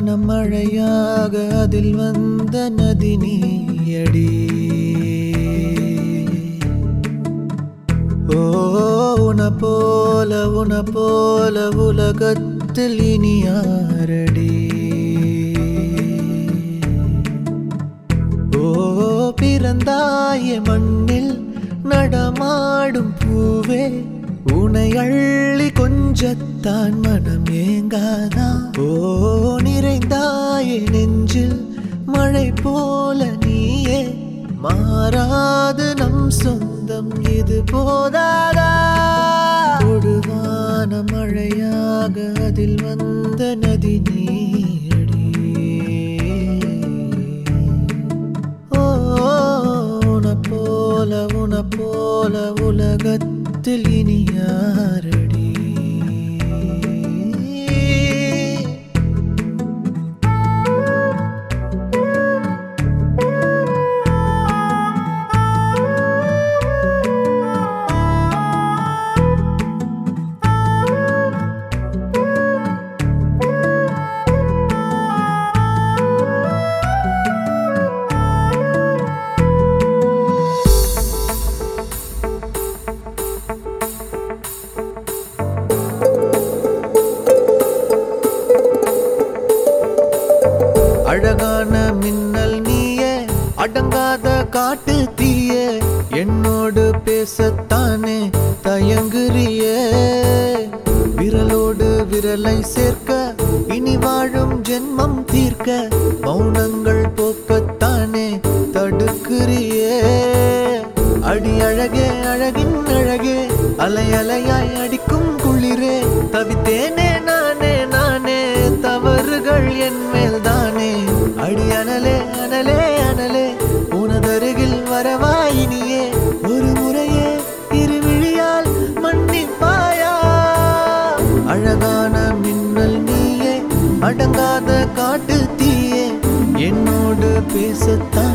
மழையாக அதில் வந்த நதி நீயடி ஓ உன போல உன போல உலகத்தில் இனி யாரடி ஓ பிறந்தாய மண்ணில் நடமாடும் பூவே உனை அள்ளி கொஞ்சத்தான் மனம் ஏங்காதா ஓ நிறைந்தாய நெஞ்சில் மழை போல நீயே மாறாது நம் சொந்தம் இது போதாதா கொடுவான மழையாக அதில் வந்த நதி நீரடி ஓ உன போல உன போல உலகத்தில் இனி யாரடி அழகான மின்னல் நீயே அடங்காத காட்டு தீயே என்னோடு பேசத்தானே தயங்குறியே விரலோடு விரலை சேர்க்க இனி வாழும் ஜென்மம் தீர்க்க மௌனங்கள் போக்கத்தானே தடுக்கிறியே அடி அழகே அழகின் அழகே அலை அலையாய் அடிக்கும் குளிரே தவித்தேனே நானே நானே தவறுகள் என் மேல் தானே அடி அனலே அனலே அனலே உனதருகில் வரவாயினியே ஒரு முறையே இருவிழியால் மன்னிப்பாயா அழகான மின்னல் நீயே அடங்காத காட்டு தீயே என்னோடு பேசத்தான்